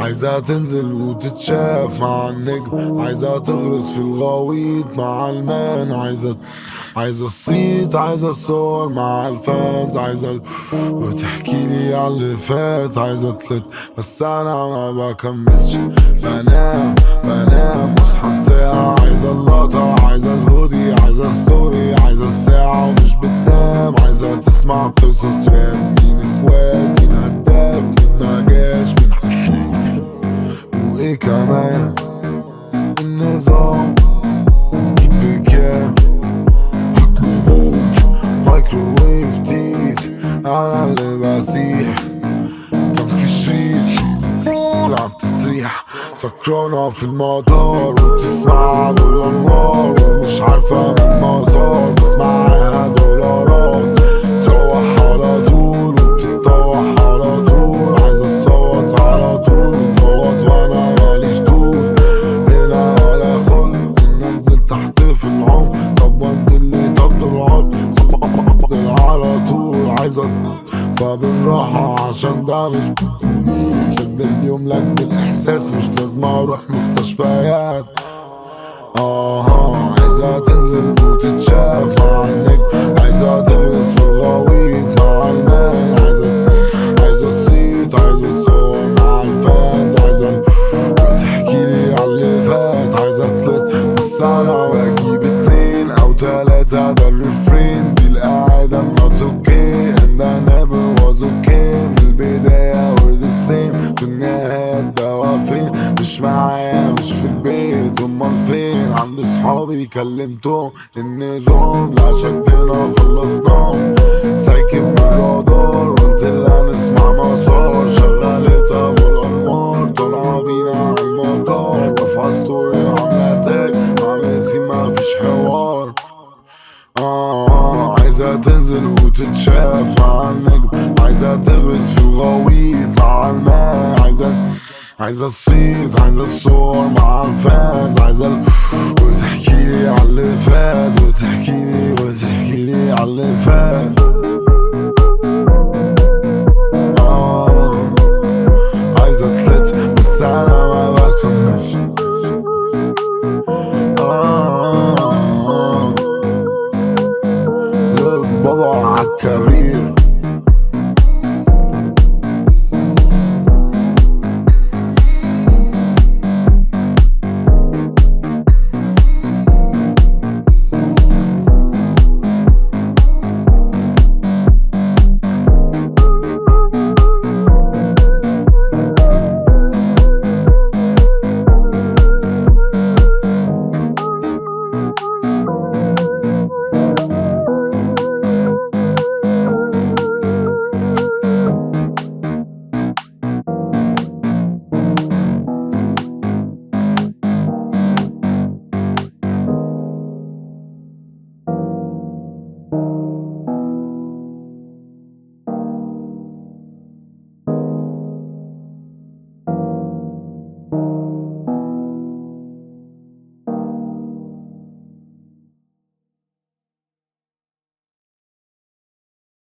عايزة تنزل وتتشاف مع النجم عايزة تغرس في الغويط مع المان عايزة عايزة الصيت عايزة الصور مع الفانز عايزة ال... وتحكي لي على اللي فات عايزة تلت بس انا ما بكملش بنام بنام واصحى ساعة عايزة اللقطة عايزة الهودي عايزة ستوري عايزة الساعة ومش بتنام عايزة تسمع قصص راب مين اخوات مين هداف مين ما جاش مين حشيش وايه كمان النظام نجيب بكام مايكروويف تيت انا اللي بسيح كان في شريط رول على التسريح سكرانة في المطار وبتسمع بالانوار ومش عارفة من مزار بس معاها دولارات تروح على طول وبتتطوح على طول عايزة تصوت على طول بتغوط وانا ماليش طول هنا ولا خل ان انزل تحت في العمق طب وانزل لي طب العمق صباح على طول عايزة تنط فبالراحة عشان ده مش شد اليوم لك بالاحساس مش لازم اروح مستشفيات اه عايزة تنزل وتتشاف مع النجم عايزة تغرس في الغويط مع المان عايزة عايزة الصيت عايزة الصور مع الفانز عايزة ال- وتحكي لي على اللي فات عايزة تلت بس انا بجيب اتنين او تلاتة ده الريفرين دي القاعدة not okay and I never was okay من البداية we're the same في النهاية الدوا فين مش معايا مش في البيت امال فين عند صحابي كلمتهم النظام لا شكلنا خلصناهم سايكب من الرادار قلت لها نسمع مسار شغلت ابو الانوار طالعة بينا على المطار رافعة ستوري عاملة تاج عامل سيما مفيش حوار آه عايزة تنزل وتتشاف مع النجم عايزة تغرس في الغويط مع الماء عايزة عايزة الصيد عايزة الصور مع الفانز عايزة ال... وتحكي لي على اللي فات وتحكي لي وتحكي لي على اللي فات